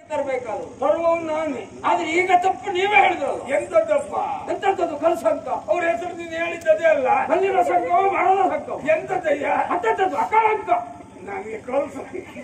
ತರಬೇಕಾದ್ರು ತರುವವನು ನಾನೇ ಆದ್ರೆ ಈಗ ತಪ್ಪು ನೀವೇ ಹೇಳಿದ್ರಲ್ಲ ಎಂತದ್ದಪ್ಪ ಎಂತದ್ದು ಕಲ್ಸಂಕ ಅವ್ರ ಹೆಸರು ನೀನು ಹೇಳಿದ್ದದೇ ಅಲ್ಲ ಕಲ್ಲಿನ ಸಂಘವ ಮರದ ಸಂಘವ ಎಂತದಯ್ಯ ಅಂತದ್ದು ಅಕಾಳಂಕ ನನಗೆ ಕಳ್ಸು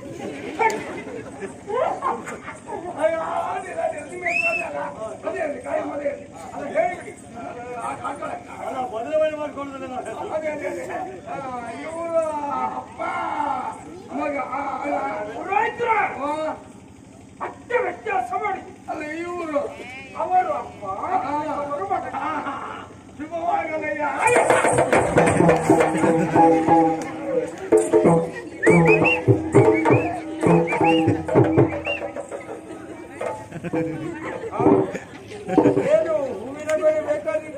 ಅಯ್ಯೋ, ಅದಿಲ್ಲ, ಅದಿಲ್ಲ, ನಿಮಗೆ ಗೊತ್ತಲ್ಲ. ಅದೇ ಇರ್ಲಿ, ಕಾಯಂ ಅದೇ ಇರ್ಲಿ. ಅದು ಹೇಳಿಬಿಡಿ. ಆ, ಹಾಕೊಳ್ಳಕ್ಕ. ಬದಲಾವಣೆ ಮಾಡ್ಕೊಳ್ಳೋದಿಲ್ಲ ನಾವು ಅದೇ, ಅದೇ, ಅದೇ. ಆ, ಇವ್ರು ಅಪ್ಪ ಮಗ ಆ, ಅಲ್ಲ, ಪುರೋಹಿತ್ರ ಆ, ಅಟ್ಟ ವ್ಯತ್ಯಾಸ ಮಾಡಿ ಅಲ್ಲ ಇವರು ಅವರು ಅಪ್ಪ ಆ, ಅವರು ಮಗ ಶುಭವಾಗಲಯ್ಯ ಏನು ಹೂವಿನ ಬೆಳೆ ಬೇಕಾಗಿತ್ತ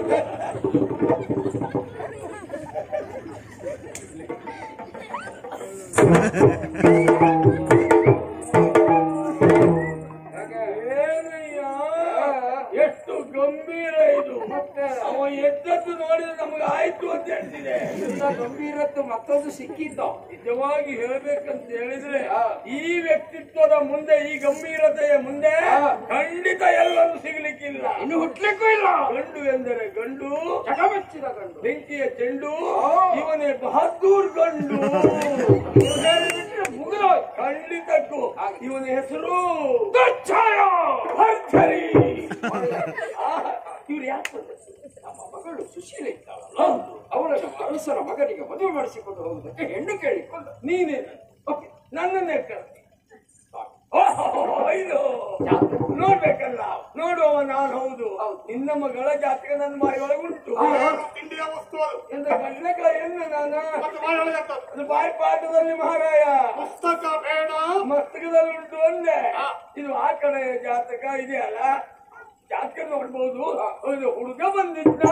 ಏನಯ್ಯ ಎಷ್ಟು ಗಂಭೀರ ಇದು ಅವ ಎದ್ದದ್ದು ನೋಡಿದ್ರೆ ನಮಗೆ ಆಯ್ತು ಅಂತ ಹೇಳ್ತಿದೆ ಇಂಥ ಗಂಭೀರತ್ತು ಮತ್ತೊಂದು ಸಿಕ್ಕಿದ್ದ ನಿಜವಾಗಿ ಹೇಳ್ಬೇಕಂತ ಹೇಳಿದ್ರೆ ಈ ವ್ಯಕ್ತಿತ್ವದ ಮುಂದೆ ಈ ಗಂಭೀರತೆಯ ಮುಂದೆ ಖಂಡಿತ ಎಲ್ಲರೂ ಸಿಗ್ಲಿಕ್ಕಿಲ್ಲ ಇನ್ನು ಹುಟ್ಲಿಕ್ಕೂ ಇಲ್ಲ ಗಂಡು ಎಂದರೆ ಗಂಡು ಜಗಮೆಚ್ಚಿದ ಗಂಡು ಬೆಂಕಿಯ ಚೆಂಡು ಇವನೇ ಬಹದ್ದೂರ್ ಗಂಡು ಇವ್ರು ಹೇಳಿಬಿಟ್ರೆ ಮುಗಿದೋಯ್ತು ಖಂಡಿತಕ್ಕೂ ಇವನ ಹೆಸರು ದುಚ್ಛಾಯ ಭರ್ಜರಿ ಇವ್ರು ಯಾಕೆ ಬಂದದ್ದು? ನಮ್ಮ ಮಗಳು ಸುಶೀಲ ಇದ್ದಾಳಲ್ಲ ಅವಳನ್ನು ಅರಸನ ಮಗನಿಗೆ ಮದುವೆ ಮಾಡಿಸಿಕೊಂಡು ಹೋಗುವುದಕ್ಕೆ ಹೆಣ್ಣು ಕೇಳಿಕೊಂಡು ನೀನೇ ಓಕೆ ನನ್ನನ್ನೇ ಕರ್ತಿ ಇದು ನೋಡ್ಬೇಕಲ್ಲ ನೋಡುವ ನಾನು ಹೌದು ನಿನ್ನ ಮಗಳ ಜಾತಕ ನನ್ನ ಬಾಯಿಯೊಳಗೆ ಉಂಟು ತಿಂಡಿಯ ವಸ್ತು ಅದು ಎಂದ ಕಡಲೆಕಾಯಿಯನ್ನು ನಾನು ಮತ್ತೆ ಬಾಯಿ ಒಳಗತ್ತದು. ಅದು ಬಾಯಿ ಪಾಠದಲ್ಲಿ ಮಹಾರಾಯ ಪುಸ್ತಕ ಬೇಡ ಮಸ್ತಕದಲ್ಲಿ ಉಂಟು ಒಂದೇ ಇದು ಆ ಕಡೆ ಜಾತಕ ಇದೆಯಲ್ಲ ಜಾತಕ ನೋಡ್ಬೋದು ಒಂದು ಹುಡುಗ ಬಂದಿದ್ದ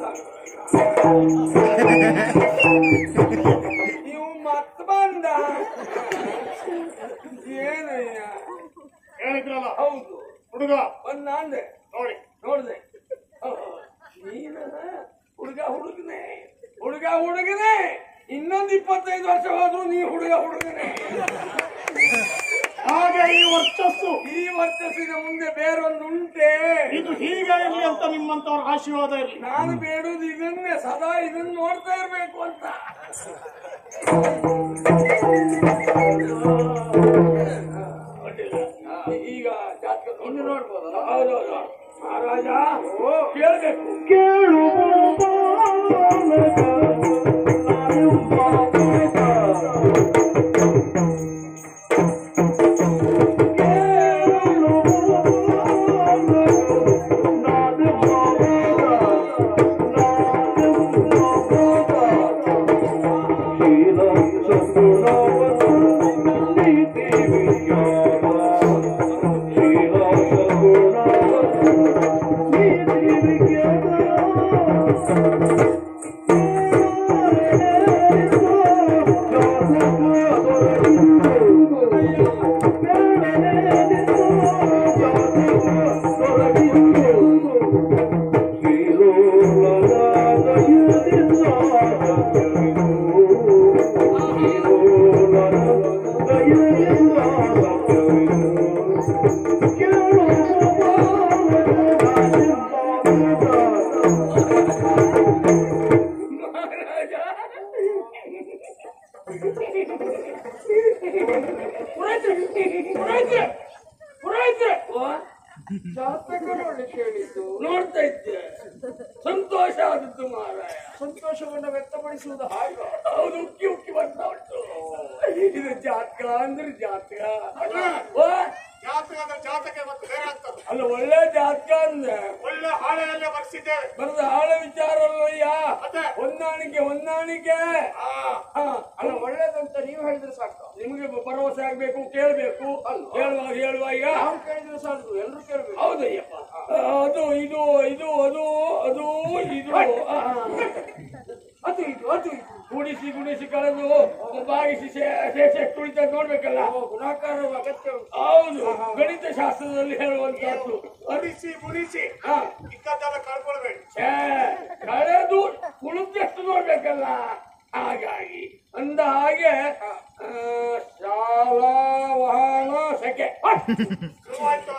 ನೀವು ಮತ್ ಬಂದ ಏನಯ್ಯ ಹೇಳಿದ್ರಲ್ಲ ಹೌದು ಹುಡುಗ ಬಂದ ಅಂದೆ ನೋಡಿ ನೋಡ್ದೆ ನೀನ ಹುಡುಗ ಹುಡುಗನೆ ಹುಡುಗ ಹುಡುಗನೆ ಇನ್ನೊಂದು ಇಪ್ಪತ್ತೈದು ವರ್ಷ ಹೋದ್ರು ನೀ ಹುಡುಗ ಹುಡುಗನೆ ಹಾಗೆ ಈ ವರ್ಚಸ್ಸು ಈ ವರ್ಚಸ್ಸಿನ ಮುಂದೆ ಬೇರೊಂದು ಉಂಟೆ ಇದು ಹೀಗೆ ಇರಲಿ ಅಂತ ನಿಮ್ಮಂತವ್ರ ಆಶೀರ್ವಾದ ಇರಲಿ ನಾನು ಬೇಡುದು ಇದನ್ನೇ ಸದಾ ಇದನ್ನ ನೋಡ್ತಾ ಇರ್ಬೇಕು ಅಂತ ಅಡ್ಡಿಲ್ಲ. ಈಗ ಜಾತಕ ಇನ್ನು ನೋಡ್ಬೋದಲ್ಲ ಹೌದೌದು ಮಹಾರಾಜ ಕೇಳ್ಬೇಕು ಮಹಾರಾಜ ಪುರೋಹಿತ್ರೆ ಪುರೋಹಿತ್ರೆ ಪುರೋಹಿತ್ರೆ ಜಾತಕ ನೋಡ್ಲಿಕ್ಕೆ ಹೇಳಿದ್ದು ನೋಡ್ತಾ ಇದ್ದೆ ಸಂತೋಷ ಆದದ್ದು ಮಹಾರಾಯ ಸಂತೋಷವನ್ನು ವ್ಯಕ್ತಪಡಿಸುವುದು ಹಾಗೆ ಹೌದು ಉಕ್ಕಿ ಉಕ್ಕಿ ಬರ್ತಾ ಉಂಟು ಇದು ಜಾತಕ ಅಂದ್ರೆ ಜಾತಕ ಓ, ಜಾತಕದ ಜಾತಕ ಮತ್ತು ಬೇರೆ ಆಗ್ತದೆ ಅಲ್ಲ ಒಳ್ಳೆ ಜಾತಕ ಅಂದೆ ಒಳ್ಳೆ ಹಾಳೆಯಲ್ಲೇ ಬರ್ಸಿದ್ದೇವೆ ಬರದ ಹಾಳ ವಿಚಾರ ಅಲ್ಲಯ್ಯ ಮತ್ತೆ ಹೊಂದಾಣಿಕೆ ಹೊಂದಾಣಿಕೆ ಆ, ಹಾ, ಅಲ್ಲ ಒಳ್ಳೇದಂತ ನೀವು ಹೇಳಿದ್ರೆ ಸಾಕು ನಿಮಗೆ ಭರವಸೆ ಆಗ್ಬೇಕು ಕೇಳ್ಬೇಕು ಹೇಳುವಾಗ ಹೇಳುವ ಈಗ ನಾವು ಕೇಳಿದ್ರೆ ಸಾಕು ಎಲ್ಲರೂ ಕೇಳಬೇಕು ಹೌದಯ್ಯಪ್ಪ ಅದು ಇದು ಇದು ಅದು ಅದು ಇದು ಆ, ಅದು ಇದು ಅದು ಇದು ಗುಣಿಸಿ ಗುಣಿಸಿ ಕಳೆದು ಬಾಗಿಸಿ ಶೇಷ ಕುಳಿತ ನೋಡ್ಬೇಕಲ್ಲ ಗುಣಾಕಾರ ಅಗತ್ಯ ಉಂಟು ಹೌದು ಗಣಿತ ಶಾಸ್ತ್ರದಲ್ಲಿ ಹೇಳುವಂತಹದ್ದು ಮುಡಿಸಿ ಮುಡಿಸಿ ಹಾ ಇದ್ದದ್ದೆಲ್ಲ ಕಳ್ಕೊಳ್ಬೇಡಿ ಛೇ, ಕಳೆದು ಕುಳಿತಷ್ಟು ನೋಡ್ಬೇಕಲ್ಲ ಹಾಗಾಗಿ ಅಂದ ಹಾಗೆ ಆ, ಶಾಲಾ ವಾಹನ ಸೆಕೆ ಶುರುವಾಯ್ತು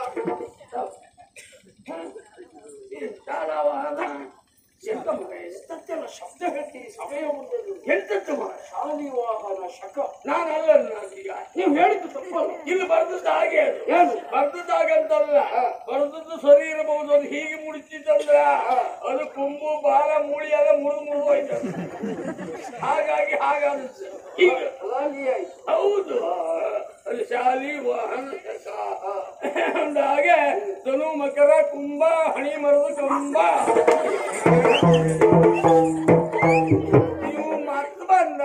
ಈ ಶಾಲಾವಾಹನ ಎಂತ ಮಗ ಎಷ್ಟೆಲ್ಲ ಶಬ್ದ ಹೇಳ್ತೀರಿ ಸಮಯ ಮುಂದೆ ಎಂತದ್ದು ಮಗ ಶಾಲಿ ವಾಹನ ಶಕ ನಾನಲ್ಲ ನಾನೀಗ ನೀವು ಹೇಳಿದ್ದು ತಪ್ಪಲ್ಲ ಇಲ್ಲಿ ಬರ್ದದ್ದು ಹಾಗೆ ಅದು ಏನು ಬರ್ದದ್ದು ಹಾಗಂತಲ್ಲ ಬರ್ದದ್ದು ಸರಿ ಇರಬಹುದು ಅದು ಹೀಗೆ ಮುಡಿತಿತ್ತಂದ್ರ ಅದು ಕೊಂಬು ಬಾಲ ಮೂಳಿ ಎಲ್ಲ ಮುರಿದು ಮುರಿದು ಹೋಯ್ತು ಹಾಗಾಗಿ ಹಾಗಾಗುತ್ತೆ ಈಗ ಅದಾಗಿ ಆಯ್ತು ಹೌದು ಅದು ಶಾಲಿ ವಾಹನ ಶಕ. ಅಂದಾಗೆ ಧನು ಮಕರ ಕುಂಭ ಹಣಿ ಮರದ ಕಂಬ ನೀವು ಮರ್ತು ಬಂದ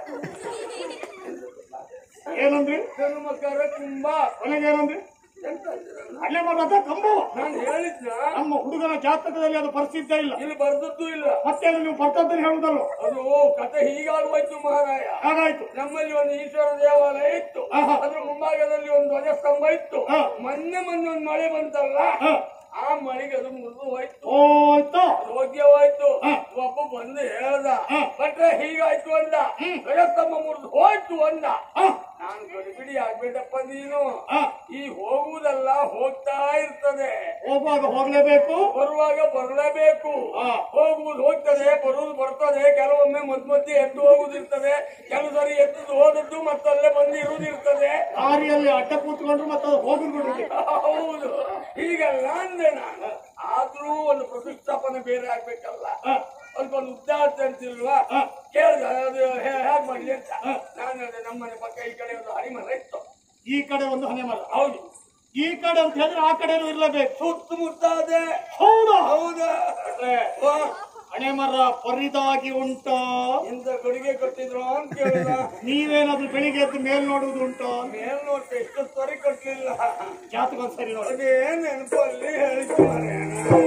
ಏನಂದ್ರಿ ಧನು ಮಕರ ಕುಂಭ ಕೊನೆಗೇನಂದ್ರಿ ಎಂತ ಅಂದ್ರಲ್ಲ? ಅಲ್ಲೇ ಮರದ ಕಂಬವ ನಾನು ಹೇಳಿದ್ನ ನಮ್ಮ ಹುಡುಗನ ಜಾತಕದಲ್ಲಿ ಅದು ಪರಿಸ್ಥಿತ ಇಲ್ಲ ಇಲ್ಲಿ ಬರ್ದದ್ದು ಇಲ್ಲ ಮತ್ತೆ ಅದು ನೀವು ಬರ್ತಂತ ಹೇಳುದಲ್ಲ ಅದು ಕತೆ ಹೀಗಾಗೋಯ್ತು ಮಹಾರಾಯ ಹಾಗಾಯ್ತು ನಮ್ಮಲ್ಲಿ ಒಂದು ಈಶ್ವರ ದೇವಾಲಯ ಇತ್ತು ಆಹಾ. ಅದ್ರ ಮುಂಭಾಗದಲ್ಲಿ ಒಂದು ಧ್ವಜಸ್ತಂಭ ಇತ್ತು ಹಾ. ಮೊನ್ನೆ ಮೊನ್ನೆ ಒಂದು ಮಳೆ ಬಂತಲ್ಲ ಹ. ಆ ಮಳೆಗೆ ಅದು ಮುರಿದು ಹೋಯ್ತು ಹೋಯ್ತು ಯೋಗ್ಯವಾಯ್ತು ಹಾ. ಒಬ್ಬ ಬಂದು ಹೇಳ್ದ ಹಾ. ಬಟ್ರೆ ಹೀಗಾಯ್ತು ಅಂದ ಧ್ವಜಸ್ತಂಭ ಮುರಿದು ಹೋಯ್ತು ಅಂದ ಹ. ನಾನು ಗಡಿಬಿಡಿ ಆಗ್ಬೇಡಪ್ಪ ನೀನು ಹ. ಈ ಹೋಗುವುದಲ್ಲ ಹೋಗ್ತಾ ಇರ್ತದೆ ಹೋಗುವಾಗ ಹೋಗ್ಲೇಬೇಕು ಬರುವಾಗ ಬರಲೇಬೇಕು ಹಾ. ಹೋಗುವುದು ಹೋಗ್ತದೆ ಬರುವುದು ಬರ್ತದೆ ಕೆಲವೊಮ್ಮೆ ಮಧ್ಯ ಮಧ್ಯೆ ಎದ್ದು ಹೋಗುದಿರ್ತದೆ ಕೆಲವು ಸರಿ ಎದ್ದು ಹೋದದ್ದು ಮತ್ತಲ್ಲೇ ಬಂದು ಇರುವುದಿರ್ತದೆ ದಾರಿಯಲ್ಲಿ ಅಡ್ಡ ಕೂತ್ಕೊಂಡ್ರು ಮತ್ತೆ ಅದು ಹೋಗಿಬಿಡುತ್ತೆ ಹೌದು ಹೀಗೆಲ್ಲ ಅಂದೆ ನಾನು ಆದ್ರೂ ಒಂದು ಪ್ರತಿಷ್ಠಾಪನೆ ಬೇರೆ ಆಗ್ಬೇಕಲ್ಲ ಸ್ವಲ್ಪ ಒಂದು ಉದ್ದಾರ್ಥ ಅಂತಿಲ್ವಾ ಕೇಳಿದ ಅದು ಹೇ- ಹೇಗ್ ಮಾಡ್ಲಿ ಅಂತ ನಾನು ಹೇಳಿದೆ ನಮ್ಮನೆ ಪಕ್ಕ ಈ ಕಡೆ ಒಂದು ಹರಿಮರ ಇತ್ತು ಈ ಕಡೆ ಒಂದು ಹನೆ ಮರ ಹೌದು ಈ ಕಡೆ ಅಂತ ಹೇಳಿದ್ರೆ ಆ ಕಡೆನೂ ಇರ್ಲೇಬೇಕು ಸುತ್ತಮುತ್ತ ಅದೇ ಹೌದಾ ಹೌದಾ ವಾ, ಹಣೆ ಮರ ಪರಿದಾಗಿ ಉಂಟಾ ಇಂಥ ಕೊಡುಗೆ ಕೊಟ್ಟಿದ್ರು ಅಂತ ಕೇಳಿದ ನೀವೇನಾದ್ರೂ ಬೆಳಿಗ್ಗೆ ಎದ್ದು ಮೇಲ್ ನೋಡುವುದು ಉಂಟಾ ಮೇಲ್ ನೋಡ್ತೆ ಎಷ್ಟು ಸರಿ ಕೊಟ್ಟಿಲ್ಲ ಜಾತಕ ಒಂದ್ ಸರಿ ನೋಡಿ ಅದೇ ನೆನಪಲ್ಲಿ ಹೇಳಿದ್ದು ಮಾರ್ರೆ.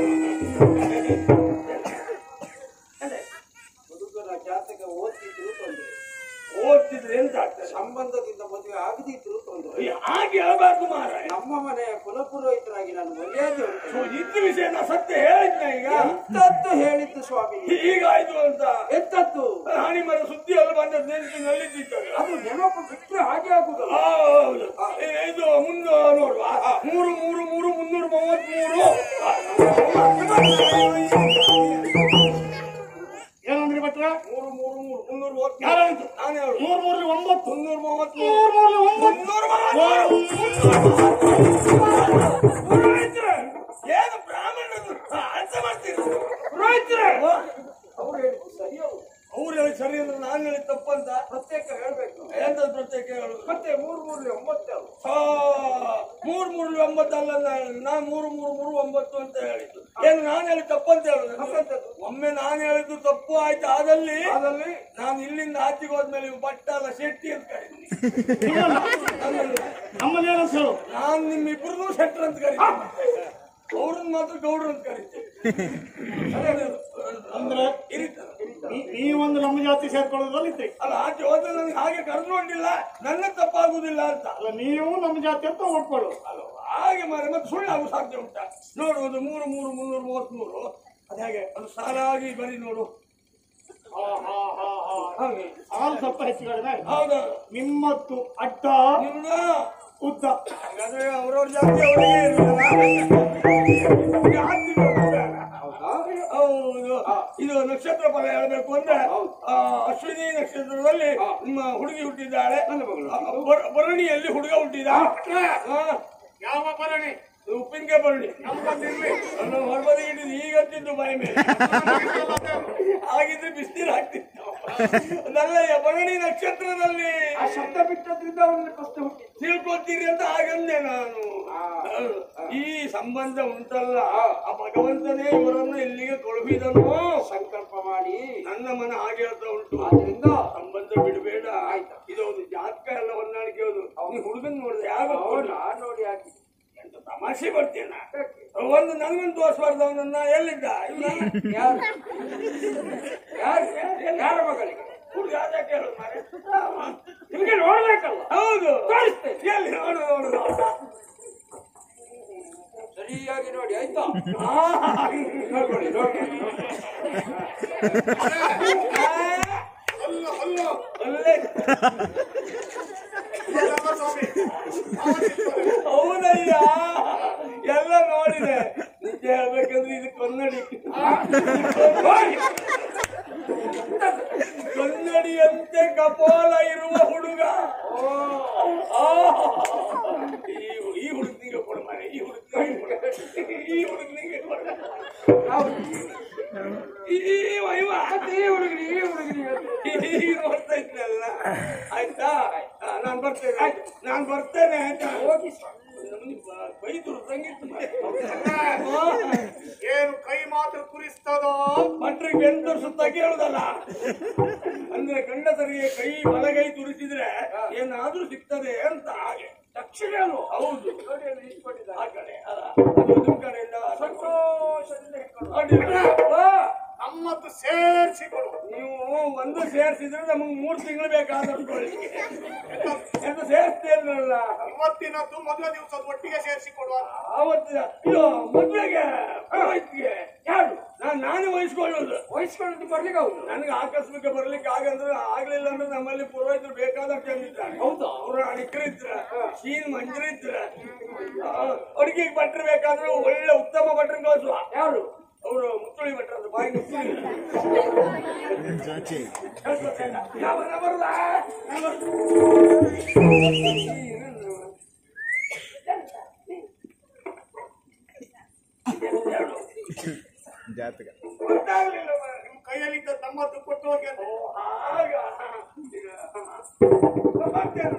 ಹುಡುಗನ ಜಾತಕ ಓದ್ತಿದ್ರು ತೊಂದ್ರೆ ಓದ್ತಿದ್ರೆ ಎಂತ ಆಗ್ತದೆ ಸಂಬಂಧದಿಂದ ಮದುವೆ ಆಗದಿದ್ರು ತೊಂದ್ರೆ ಹಾಗೆ ಹೇಳ್ಬಾರ್ದು ಮಾರ ನಮ್ಮ ಮನೆಯ ಕುಲಪುರೋಹಿತರಾಗಿ ನಾನು ಮರ್ಯಾದೆ ಉಂಟು ಇದ್ದ ವಿಷಯ ನಾ ಸತ್ಯ ಹೇಳಿದ್ನ ಈಗ ಎಂತದ್ದು ಹೇಳಿದ್ದು ಸ್ವಾಮಿ ಹೀಗಾಯ್ತು ಅಂತ ಎಂತದ್ದು ಹಾನಿ ಮರ ಸುದ್ದಿ ಎಲ್ಲ ಬಂದದ್ದು ನೆನಪಿನಲ್ಲಿದ್ದಿತ್ತಲ್ಲ ಅದು ನೆನಪು ಬಿಟ್ಟರೆ ಹಾಗೆ ಆಗುದಲ್ಲ ಹೌದು ಏ, ಇದು ಮುಂದೆ ನೋಡುವ ಮೂರು ಮೂರು ಮೂರು ಮುನ್ನೂರ ಮೂವತ್ಮೂರು ಏನಂದ್ರಿ ಭಟ್ರೆ ಮೂರು ಮೂರು ಮೂರು ಮುನ್ನೂರ ಮೂವತ್ಮೂರು ಯಾರು ಹೇಳಿದ್ದು? ನಾನು ಹೇಳು ಮೂರ್ ಮೂರ್ಲಿ ಒಂಬತ್ತು ಮುನ್ನೂರ ಮೂವತ್ಮೂರು ಮೂರ್ ಮೂರ್ಲಿ ಒಂಬತ್ತು ಮುನ್ನೂರ ಪುರೋಹಿತ್ರೆ, ಏನು ಬ್ರಾಹ್ಮಣರು ಅರ್ಥ ಮಾಡ್ತೀರಿ ಪುರೋಹಿತ್ರೆ, ಅವ್ರು ಹೇಳಿದ್ದು ಸರಿ ಹೌದು ಅವ್ರು ಹೇಳಿ ಸರಿ ಅಂದ್ರೆ ನಾನು ಹೇಳಿ ತಪ್ಪಂತ ಪ್ರತ್ಯೇಕ ಹೇಳ್ಬೇಕು ಎಂತ ಪ್ರತ್ಯೇಕ ಹೇಳುದು ಮತ್ತೆ ಮೂರು ಮೂರ್ಲಿ ಒಂಬತ್ತು ಯಾವ್ದು? ಆ, ಮೂರ್ ಮೂರು ಒಂಬತ್ತಲ್ಲ ನಾನು ಮೂರು ಮೂರು ಮೂರು ಒಂಬತ್ತು ಅಂತ ಹೇಳಿದ್ದು ಏನು ನಾನು ಹೇಳಿ ತಪ್ಪಂತ ಹೇಳುದು ತಪ್ಪಂತದ್ದು. ಒಮ್ಮೆ ನಾನು ಹೇಳಿದ್ದು ತಪ್ಪು ಆಯ್ತು ಆದಲ್ಲಿ ಅದಲ್ಲಿ ನಾನು ಇಲ್ಲಿಂದ ಆಚೆಗೆ ಹೋದ್ಮೇಲೆ ಇವು ಬಟ್ಟಲ ಶೆಟ್ಟಿ ಅಂತ ಕರೀತೀನಿ ನಮ್ಮಲ್ಲಿ ಏನಂತ ಹೇಳು ನಾನು ನಿಮ್ಮಿಬ್ರು ಶೆಟ್ರ್ ಅಂತ ಕರಿತೀನಿ ಅವ್ರನ್ನ ಮಾತ್ರ ಗೌಡ್ರು ಅಂತ ಕರಿತೀನಿ ಅಂದ್ರೆ ಇರಿತಾರೆ ನೀ- ನೀವೊಂದು ನಮ್ಮ ಜಾತಿ ಸೇರ್ಕೊಳ್ಳೋದ್ರಲ್ಲಿ ಇದ್ರಿ ಅಲ್ಲ ಆಚೆ ಹೋದ್ರೆ ನನಗೆ ಹಾಗೆ ಕರೆದುಕೊಂಡಿಲ್ಲ ನನ್ನ ತಪ್ಪಾಗುದಿಲ್ಲ ಅಂತ ಅಲ್ಲ ನೀವು ನಮ್ಮ ಜಾತಿ ಅಂತ ಓದ್ಕೊಳ್ಳು ಅಲ್ವಾ? ಹಾಗೆ ಮಾರೆ ಮತ್ತೆ ಸುಳ್ಳಾಗುವ ಸಾಧ್ಯ ಉಂಟಾ ನೋಡುವುದು ಮೂರು ಮೂರು ಮುನ್ನೂರ ಮೂವತ್ಮೂರು ಅದ ಹಾಗೆ ಅದು ಸಾಲಾಗಿ ಬರೀ ನೋಡು ಹಾ, ಹಾ, ಹಾ, ಹಾ. ಹಾಗೆ ಸಾಲು ಸ್ವಲ್ಪ ಹೆಚ್ಚು ಕಡಿಮೆ ಆಯ್ತು. ಹೌದಾ ನಿಮ್ಮತ್ತು ಅಡ್ಡ ನಿಮ್ದ ಉದ್ದ ಹಾಗಾದ್ರೆ ಅವ್ರವ್ರ ಜಾತಿ ಅವರಿಗೆ ಇರುತ್ತಲ್ಲ? ಜಾತಿ ಗೊತ್ತಿಲ್ಲ. ಹೌದು ಇದು ನಕ್ಷತ್ರ ಫಲ ಹೇಳ್ಬೇಕು ಅಂದ್ರೆ ಆ, ಅಶ್ವಿನಿ ನಕ್ಷತ್ರದಲ್ಲಿ ನಿಮ್ಮ ಹುಡುಗಿ ಹುಟ್ಟಿದ್ದಾಳೆ ಆ, ಬರ- ಭರಣಿಯಲ್ಲಿ ಹುಡುಗ ಹುಟ್ಟಿದ ಆ, ಯಾವ ಭರಣಿ ಉಪ್ಪಿನಕಾಯಿ ಭರಣಿ ನಾನು ಹೊರಬದಿಗೆ ಇಟ್ಟಿದ್ದು ಈಗ ಅಂತಿದ್ದು ಬಾಯಿ ಮೇಲೆ ಹಾಗಿದ್ರೆ ಬಿಸಿನೀರು ಹಾಕ್ತಿತ್ತು ಅದಲ್ಲ ಭರಣಿ ನಕ್ಷತ್ರದಲ್ಲಿ ಆ ಶಬ್ದ ಬಿಟ್ಟದ್ರಿಂದ ಅವನಿಗೆ ಕಷ್ಟ ಹುಟ್ಟಿತ್ತು ತಿಳ್ಕೊತೀರಿ ಅಂತ ಹಾಗಂದೆ ನಾನು ಹೌದು. ಈ ಸಂಬಂಧ ಉಂಟಲ್ಲ ಆ ಭಗವಂತನೇ ಇವರನ್ನು ಇಲ್ಲಿಗೆ ಕಳುಹಿದನು ಸಂಕಲ್ಪ ಮಾಡಿ ನನ್ನ ಮನ ಹಾಗೆ ಹೇಳ್ತಾ ಉಂಟು ಆದ್ರಿಂದ ಸಂಬಂಧ ಬಿಡಬೇಡ ಇದು ಒಂದು ಜಾತಕ ಎಲ್ಲ ಹೊಂದಾಣಿಕೆ ಹೌದು ನೀ ಹುಡುಗನ್ ನೋಡಿದೆ ಯಾವ ಅವನ ನೋಡಿ ಹಾಕಿ ಎಂತ ತಮಾಷೆ ಬರ್ತೀನ ಒಂದು ನನಗೊಂದು ತೋರಿಸ್ಬಾರ್ದು ಅವನನ್ನ ಎಲ್ಲಿದ್ದ ಇವ್ನ? ಯಾರು ಯಾರು ಯಾರ ಮಗಳಿಗೆ ಹುಡುಗ ಅದಕ್ಕೆ ಹೇಳೋದು ಮಾರ್ರೆ. ನಿಮಗೆ ನೋಡ್ಬೇಕಲ್ಲ ಹೌದು ತೋರಿಸ್ತೇನೆ. ಎಲ್ಲಿ ನೋಡು ನೋಡು ನೋಡು. ಸರಿಯಾಗಿ ನೋಡಿ ಆಯ್ತಾ ಆ, ನೋಡ್ಕೊಳ್ಳಿ ನೋಡ್ಕೊಳ್ಳಿ ಅಲ್ಲ ಅಲ್ಲ ಒಳ್ಳೆ ಇದೆಲ್ಲ ಸ್ವಾಮಿ ಹೌದಯ್ಯ ಎಲ್ಲ ನೋಡಿದೆ ನಿಜ ಹೇಳ್ಬೇಕಂದ್ರೆ ಇದು ಕನ್ನಡಿ ಕನ್ನಡಿಯಂತೆ ಕಪಾಲ ಇರುವ ಹುಡುಗ ಆ, ಈ ಈ ಹುಡುಗನಿಗೆ ಕೊಡು ಮಾರೆ, ಈ ಹುಡುಗನಿಗೆ ಕೊಡು. ಈ ಹುಡುಗನಿಗೆ ಕೊಡು. ಈ ಇವ ಇವ ಈ ಹುಡುಗರಿ ಈ ಹುಡುಗರಿ ಈಗ ನೋಡ್ತಾ ಇದ್ನಲ್ಲ ಆಯ್ತಾ ಆ, ನಾನ್ ಬರ್ತೇನೆ ನಾನ್ ಬರ್ತೇನೆ ಆಯ್ತಾ ಹೋಗಿ ಬೈದ್ರು ಸಂಗೀತ ಏನು ಕೈ ಮಾತ್ರ ಕುರಿಸ್ತದೋ ಭಟ್ರಿಗೆ ಬೆಂತರ್ಸು ತೆಗೆಯುವುದಲ್ಲ ಅಂದ್ರೆ ಗಂಡಸರಿಗೆ ಕೈ ಬಲಗೈ ತುರಿಸಿದ್ರೆ ಏನಾದ್ರೂ ಸಿಗ್ತದೆ ಅಂತ ಹಾಗೆ ದಕ್ಷಿಣನು ಹೌದು ನೋಡಿ ಅಲ್ಲಿ ನಿಂತ್ಕೊಂಡಿದ್ದಾರೆ. ಆ ಕಡೆ ಅಲ್ಲ ಅದು ನಿಮ್ ಕಡೆಯಿಂದ ಸಂತೋಷದಿಂದ ಇಟ್ಕೊಂಡು ಅಡ್ಡಿಲ್ಲ. ಬಾ. ನಮ್ಮತ್ತು ಸೇರಿಸಿಕೊಡು ನೀವು ಒಂದು ಸೇರಿಸಿದ್ರೆ ನಮಗೆ ಮೂರು ತಿಂಗಳು ಬೇಕಾದಷ್ಟು ಎಂದು ಸೇರಿಸ್ತೇನಲ್ಲ ಇವತ್ತಿನದ್ದು ಮದುವೆ ದಿವಸದ ಒಟ್ಟಿಗೆ ಸೇರಿಸಿಕೊಡುವ ಆವತ್ತಿನ ಇದು ಮದುವೆಗೆ ಪುರೋಹಿತ್ಗೆ ಯಾರು ನಾನು ನಾನೇ ವಹಿಸ್ಕೊಳ್ಳೋದು ವಹಿಸ್ಕೊಂಡು ಬರ್ಲಿಕ್ಕೆ ಹೌದು ನನಗೆ ಆಕಸ್ಮಿಕ ಬರ್ಲಿಕ್ಕೆ ಆಗಂದ್ರೆ ಆಗ್ಲಿಲ್ಲ ಅಂದ್ರೆ ನಮ್ಮಲ್ಲಿ ಪುರೋಹಿತರು ಬೇಕಾದಷ್ಟು ಜನ ಇದ್ದಾರೆ ಹೌದಾ? ಅವರು ಅಣಿಕರಿದ್ರ ಶೀನ್ ಮಂಜರಿದ್ರ ಅಡುಗೆಗೆ ಭಟ್ರು ಬೇಕಾದ್ರೆ ಒಳ್ಳೆ ಉತ್ತಮ ಭಟ್ರನ್ನ ಕಳಿಸುವ ಯಾರು ಅವರು ಮುತ್ತುಳಿ ಭಟ್ರ ಅಂತ ಬಾಯಿ ಮುತ್ತುಳಿ ಯಾವನ ಬರುದ ಜಾತಕ ಗೊತ್ತಾಗ್ಲಿಲ್ಲ ಮಾರ್ರೆ. ನಿಮ್ ಕೈಯಲ್ಲಿದ್ದ ನಮ್ಮದ್ದು ಕೊಟ್ಟು ಹೋಗಿ ಅಂತ ಆಗ ಈಗ ಬರ್ತೇನೆ